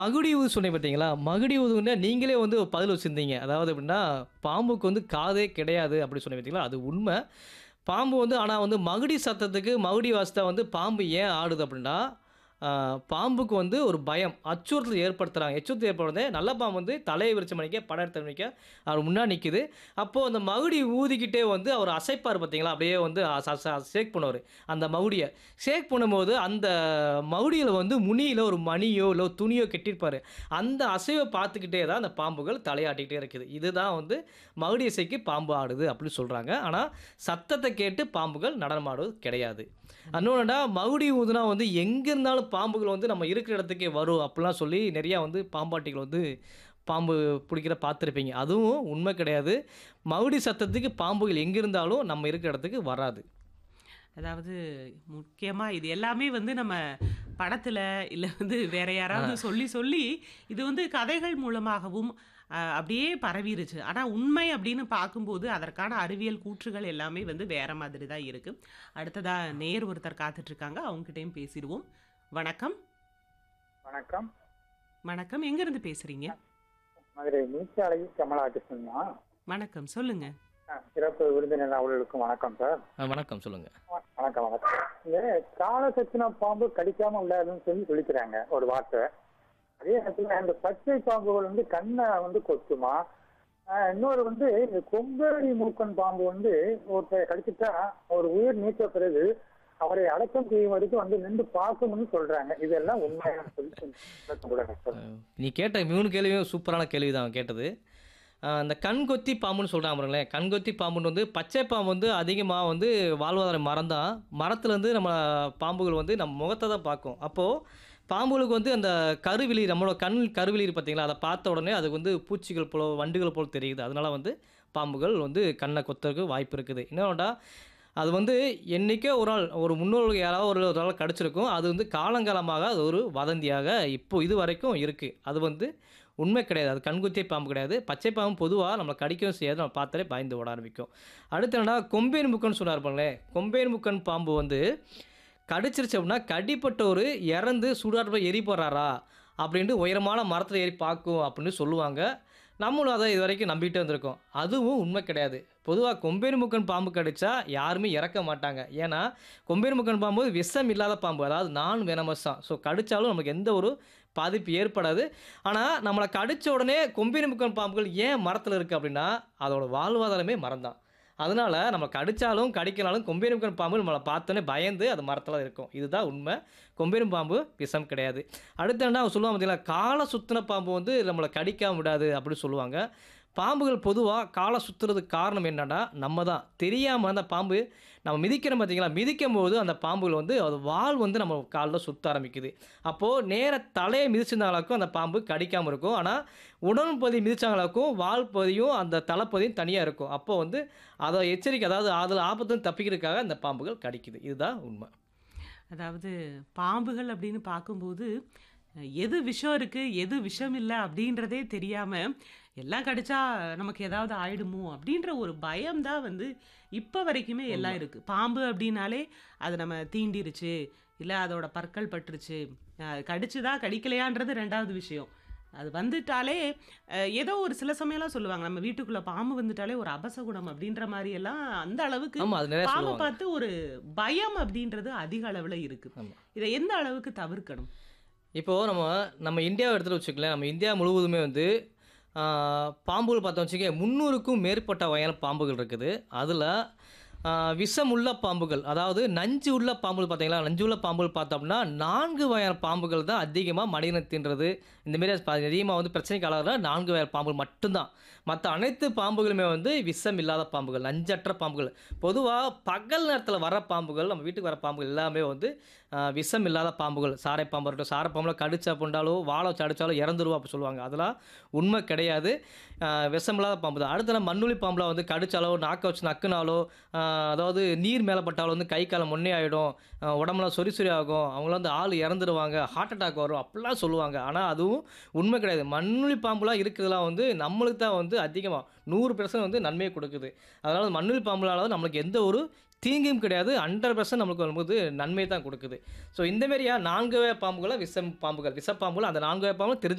மகுடி ஊது சொன்னீங்க பார்த்தீங்களா? மகுடி ஊதுன்னா நீங்களே வந்து ஒரு பதில் வச்சிருந்தீங்க. அதாவது எப்படின்னா, பாம்புக்கு வந்து காதே கிடையாது அப்படி சொன்னீங்க பார்த்தீங்களா? அது உண்ம. பாம்பு வந்து ஆனா வந்து மகுடி சத்தத்துக்கு மகுடி வாசித்தா வந்து பாம்பு ஏன் ஆடுது அப்படின்னா, ஆ பாம்புக்கு வந்து ஒரு பயம். அச்சுறுத்தல் ஏற்படுத்துறாங்க. எச்சரிக்கை ஏற்படுது. நல்ல பாம்பு வந்து தலைய விரிச்ச மணிக்க, படம் எடுத்த மணிக்க அவர் முன்னாடி நிக்குது. அப்போ அந்த மகுடி ஊதிக்கிட்டே வந்து அவர் அசைப்பாரு பார்த்தீங்களா? அப்படியே வந்து ச ச ஷேக் பண்ணுவாரு. அந்த மகுடிய. ஷேக் பண்ணும்போது அந்த மகுடியில வந்து முனியில ஒரு மணியோ, இல்ல ஒரு துணியோ கட்டியிருப்பாரு. அந்த அசைவ பார்த்துக்கிட்டே தான் அந்த பாம்புகள் தலையாட்டிக்கிட்டே இருக்குது. இதுதான் வந்து மகுடி இசைக்கு பாம்பு ஆடுது அப்படின்னு சொல்றாங்க. ஆனா சத்தத்த கேட்டு பாம்புகள் நடனமாடுவது கிடையாது. இன்னொன்னுடா மகுடி ஊதுனா வந்து எங்க இருந்தாலும் பாம்புகள் வந்து நம்ம இருக்கிற இடத்துக்கே வரும் அப்படிலாம் சொல்லி நெறையா வந்து பாம்பாட்டிகள் வந்து பாம்பு புடிக்கிற பார்த்துருப்பீங்க. அதுவும் உண்மை கிடையாது. மகுடி சத்தத்துக்கு பாம்புகள் எங்க இருந்தாலும் நம்ம இருக்கிற இடத்துக்கு வராது. அதாவது முக்கியமா இது எல்லாமே வந்து நம்ம படத்துல, இல்ல வந்து வேற யாராவது ஆ. சொல்லி சொல்லி இது வந்து கதைகள் மூலமாகவும் அ அப்படியே பரவிருச்சு. ஆனா உண்மை அப்படின்னு பார்க்கும்போது அதற்கான அறிவியல் கூற்றுகள் எல்லாமே வந்து வேற மாதிரி தான் இருக்கு. அடுத்ததா நேயர் ஒருத்தர் காத்துட்டு இருக்காங்க. அவங்ககிட்டயும் பேசிடுவோம். வணக்கம். வணக்கம். வணக்கம். எங்கேருந்து பேசுறீங்க? மதுரை மீசாலை கமலா கிருஷ்ணன்மா. வணக்கம். சொல்லுங்க. அ சிறப்பு விருந்தினர் அவர்களுக்கும் வணக்கம் சார். ஆ வணக்கம். சொல்லுங்க. வ வணக்கம், வணக்கம். இந்த கால சச்சின பாம்பு கடிக்காம விளையாடுன்னு சொல்லி சொல்லிக்கிறாங்க ஒரு வார்த்தை. அதே நேரத்துல அந்த பச்சை பாம்புகள் வந்து கண்ணை வந்து கொத்துமா? அ இன்னொரு வந்து இந்த கொம்பேறி மூக்கன் பாம்பு வந்து ஒருத்தரை கடிச்சிட்டா ஒரு உயிர் நீத்த பிறகு அவரை அடக்கம் செய்யும் வரைக்கும் வந்து நின்று பார்க்கும்னு சொல்றாங்க. இதெல்லாம் உண்மையான்னு சொல்லி கொஞ்சம் சொல்லுங்க சார். நீ கேட்ட 3 கேள்வியும் சூப்பரான கேள்வி தான் கேட்டது. அ அந்த கண்கொத்தி பாம்புன்னு சொல்றாங்க பாருங்களேன். கண்கொத்தி பாம்புன்னு வந்து பச்சை பாம்பு வந்து அதிகமா வந்து வாழ்வாதார மரம் தான். மரத்துலேருந்து நம்ம பாம்புகள் வந்து நம்ம முகத்த தான் பார்க்கும். அப்போ பாம்புகளுக்கு வந்து அந்த கருவிழி நம்மளோட கண் கருவிழி இருக்கு பார்த்தீங்களா? அத பார்த்த உடனே அதுக்கு வந்து பூச்சிகள் போல, வண்டுகள் போல தெரியுது. அதனால வந்து பாம்புகள் வந்து கண்ண கொத்துறதுக்கு வாய்ப்பு இருக்குது. இன்னொன்னுடா அது வந்து என்னைக்கோ ஒரு நாள் ஒரு முன்னோர்கள் யாராவது ஒரு ஒரு ஆள் கடிச்சிருக்கும். அது வந்து காலங்காலமாக அது ஒரு வதந்தியாக இப்போ இதுவரைக்கும் இருக்கு. அது வந்து உண்மை கிடையாது. அது கண்குத்திய பாம்பு கிடையாது. பச்சை பாம்பு பொதுவா நம்மள கடிக்கவும் செய்யாது. நம்ம பார்த்தாலே பயந்து ஓட ஆரம்பிக்கும். அடுத்து என்னன்னா கொம்பேன் முக்கன்னு சொன்னாரு பாருங்களேன். கொம்பேன் முக்கன் பாம்பு வந்து கடிச்சிருச்சு அப்படின்னா, கடிப்பட்டவரு இறந்து சூடாட்டத்துல எரி போறாரா? அப்படின்ட்டு உயரமான மரத்துல ஏறி பார்க்கும் அப்படின்னு சொல்லுவாங்க. நம்மளும் அத இதுவரைக்கும் நம்பிட்டே வந்திருக்கோம். அதுவும் உண்மை கிடையாது. பொதுவா கொம்பேன் முக்கன் பாம்பு கடிச்சா யாருமே இறக்க மாட்டாங்க. ஏன்னா கொம்பேன் முக்கன் பாம்பு விஷம் இல்லாத பாம்பு. அதாவது நான் வெனமஸ் தான். ஸோ கடிச்சாலும் நமக்கு எந்த ஒரு பாதிப்பு ஏற்படாது. ஆனா நம்மள கடிச்ச உடனே கொம்பேன் முக்கன் பாம்புகள் ஏன் மரத்துல இருக்கு அப்படின்னா, அதோட வாழ்வாதாரமே மரம் தான். அதனால நம்ம கடிச்சாலும், கடிக்கலனாலும் கொம்பேன் முக்கன் பாம்பு நம்மள பார்த்தோனே பயந்து அது மரத்துல இருக்கும். இதுதான் உண்மை. கொம்பேன் பாம்பு விஷம் கிடையாது. அடுத்து என்ன சொல்லுவாங்க பார்த்தீங்களா? கால சுத்துன பாம்பு வந்து நம்மள கடிக்காம விடாது அப்படின்னு சொல்லுவாங்க. பாம்புகள் பொதுவா கால சுத்துறதுக்கு காரணம் என்னன்னா, நம்ம தான். தெரியாம அந்த பாம்பு நம்ம மிதிக்கிறோம் பார்த்தீங்களா? மிதிக்கும்போது அந்த பாம்புகள் வந்து அது வால் வந்து நம்ம கால்ல சுத்த ஆரம்பிக்குது. அப்போ நேரா தலைய மிதிச்சிருந்தாங்களாக்கும் அந்த பாம்பு கடிக்காம இருக்கும். ஆனா உடல் பகுதி மிதிச்சாங்களாக்கும் வால் பகுதியும், அந்த தலைப்பகுதியும் தனியா இருக்கும். அப்போ வந்து அத எச்சரிக்கை அதாவது அதுல ஆபத்துலருந்து தப்பிக்கிறதுக்காக அந்த பாம்புகள் கடிக்குது. இதுதான் உண்மை. அதாவது பாம்புகள் அப்படின்னு பார்க்கும்போது, எது விஷம் இருக்கு, எது விஷம் இல்ல அப்படின்றதே தெரியாம, எல்லாம் கடிச்சா நமக்கு ஏதாவது ஆயிடுமோ அப்படின்ற ஒரு பயம் தான் வந்து இப்ப வரைக்குமே எல்லாம் உண்மை. இருக்கு. பாம்பு அப்படின்னாலே அது நம்ம தீண்டிருச்சு, இல்ல அதோட பற்கள் பட்டுருச்சு. அ கடிச்சுதா, கடிக்கலையான்றது 2வது விஷயம். அது வந்துட்டாலே அ ஏதோ ஒரு சில சமயம்லாம் சொல்லுவாங்க. நம்ம வீட்டுக்குள்ள பாம்பு வந்துட்டாலே ஒரு அபசகுனம் அப்படின்ற மாரியெல்லாம் அந்த அளவுக்கு ஆமா. அது நிறைய பாம்ப சொல்லுவாங்க. பார்த்து ஒரு பயம் அப்படின்றது அதிக அளவுல இருக்கு. ஆமா. இத எந்த அளவுக்கு தவிர்க்கணும்? இப்போ நம்ம நம்ம இந்தியாவ எடுத்துட்டு வச்சுக்கங்களேன். நம்ம இந்தியா முழுவதுமே வந்து ஆ பாம்புகள் பார்த்தோம்னு வச்சுக்கங்க, 300க்கும் மேற்பட்ட வகையான பாம்புகள் இருக்குது. அதுல ஆ விஷம் உள்ள பாம்புகள், அதாவது நஞ்சு உள்ள பாம்புகள் பார்த்தீங்களா? நஞ்சு உள்ள பாம்புகள் பார்த்தோம் அப்படின்னா, 4 வகையான பாம்புகள் தான் அதிகமா மனிதன தின்றது. இந்த மாரி அதிகமா வந்து பிரச்சனைக்கு ஆளாகுற 4 வகையான பாம்புகள் மட்டும் தான். மத்த அனைத்து பாம்புகளுமே வந்து விஷம் இல்லாத பாம்புகள், நஞ்சற்ற பாம்புகள். பொதுவா பகல் நேரத்துல வர பாம்புகள், நம்ம வீட்டுக்கு வர பாம்புகள் எல்லாமே வந்து அ விஷம் இல்லாத பாம்புகள். சாரை பாம்பா இருக்கட்டும், சாரை பாம்புல கடிச்சு அப்புண்டாலோ, வால வச்சு அடிச்சாலோ இறந்துருவோம் அப்படி சொல்லுவாங்க. அதெல்லாம் உண்மை கிடையாது. அ விஷம் இல்லாத பாம்பு தான். அடுத்து நம்ம மண்ணுளி பாம்புல வந்து கடிச்சாலோ, நாக்க வச்சு நக்குனாலோ, அ அதாவது நீர் மேல பட்டாலோ வந்து கை, கால் மொண்ணை ஆயிடும். அ உடம்பெல்லாம் சொறி சொறி ஆகும். அவங்கலாம் வந்து ஆள் இறந்துருவாங்க. ஹார்ட் அட்டாக் வரும். அப்படிலாம் சொல்லுவாங்க. ஆனா அதுவும் உண்மை கிடையாது. மண்ணுளி பாம்புலாம் இருக்கிறதுலாம் வந்து நம்மளுக்கு தான் வந்து அதிகமா 100% வந்து நன்மைய கொடுக்குது. அதனால மண்ணுளி பாம்புனால நம்மளுக்கு எந்த ஒரு தீங்கும் கிடையாது ஹண்ட்ரட் பர்சன்ட் நம்மளுக்கு வரும்போது நன்மை தான் கொடுக்குது ஸோ இந்த மாதிரியா நான்கு வகை பாம்புகளை விஷம் பாம்புகள் விஷப்பாம்புகள் அந்த நான்கு வகை பாம்புகள் தெரிஞ்சு